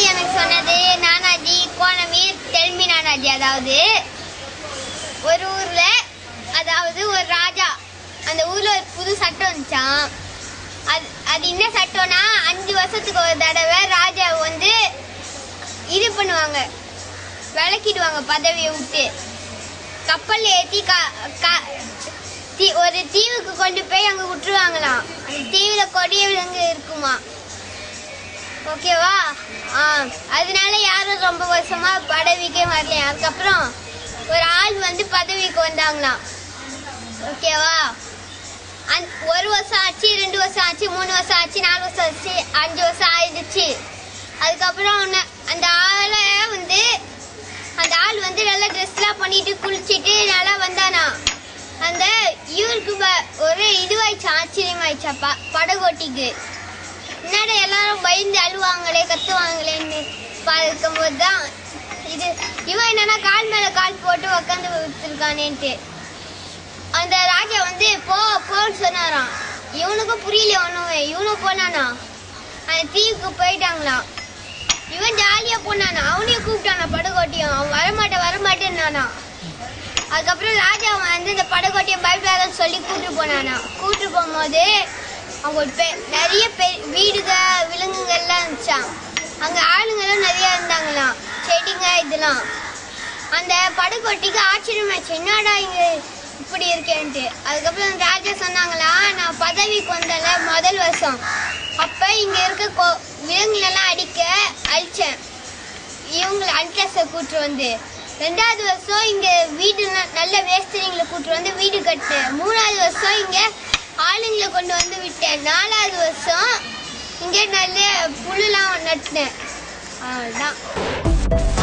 எனக்கு சொன்னது நானாஜி கோணமி தெல்மி நானாஜி அதாவது ஒரு ஊர்ல அதாவது ஒரு ராஜா அந்த ஊர்ல ஒரு புது சட்டம் வந்துச்சான் அது அது என்ன சட்டம்னா அஞ்சு வருஷத்துக்கு ஒரு தடவை ராஜா வந்து இது பண்ணுவாங்க விளக்கிடுவாங்க பதவியை விட்டு கப்பல்ல ஏத்தி க- க- தீ- ஒரு தீவுக்கு கொண்டு போய் அங்க விட்டுருவாங்களாம் அந்த தீவுல கொடிய விலங்கு இருக்குமா ஓகேவா ஆ அதனால யாரும் ரொம்ப வருஷமா பதவிக்கே வரலையா அதுக்கப்புறம் ஒரு ஆள் வந்து பதவிக்கு வந்தாங்களாம் ஓகேவா அந் ஒரு வருஷம் ஆச்சு ரெண்டு வருஷம் ஆச்சு மூணு வருஷம் ஆச்சு நாலு வருஷம் ஆச்சு அஞ்சு வருஷம் ஆயிடுச்சு அதுக்கப்புறம் ஒன்னு- அந்த ஆளை வந்து அந்த ஆள் வந்து நல்லா ட்ரெஸ்லாம் பண்ணிட்டு குளிச்சிட்டு நல்லா வந்தானா அந்த இவருக்கு ப- ஒரு இதுவாயிடுச்சு ஆச்சரியமாயிடுச்சா ப படகோட்டிக்கு என்னடா எல்லாரும் பயந்து அழுவாங்களே கத்துவாங்களேன்னு பார்க்கும்போது தான் இது இவன் என்னன்னா கால் மேல கால் போட்டு உக்காந்து வச்சிருக்கானேன்ட்டு அந்த ராஜா வந்து போ போன்னு சொன்னாராம் இவனுக்கும் புரியல ஒன்றும் இவனும் போனானா அந்த தீவுக்கு போயிட்டாங்களாம் இவன் ஜாலியா போனானா அவனையும் கூப்பிட்டானா படகோட்டியும் அவன் வரமாட்டேன் வரமாட்டேன்னானா அதுக்கப்புறம் ராஜா அவன் வந்து இந்த படகோட்டியை பயப்படாதன்னு சொல்லி கூட்டு போனானா கூட்டு போகும்போது அவங்க ஒரு பெ நிறைய பெ வீடுக விலங்குகள்லாம் இருந்துச்சான் அங்க ஆளுங்களும் நிறைய இருந்தாங்களாம் செடிங்க இதெல்லாம் அந்த படகோட்டிக்கு ஆச்சரியமாச்சு என்னடா இங்க இப்படி இருக்கேன்ட்டு அதுக்கப்புறம் அந்த ராஜா சொன்னாங்களா நான் பதவிக்கு வந்தேன்ல முதல் வருஷம் அப்ப இங்க இருக்க கொ- விலங்குகளெல்லாம் அடிக்க அழிச்சேன் இவங்களை அன்ட்ரஸை கூட்டு வந்து ரெண்டாவது வருஷம் இங்க வீடு ந- நல்ல வேஸ்திரிங்களை கூட்டு வந்து வீடு கட்டினேன் மூணாவது வருஷம் இங்க ஆளுங்களை கொண்டு வந்து விட்டேன் நாலாவது வருஷம் இங்க நல்ல புல்லுலாம் நட்டினேன் அவ்வளோதான்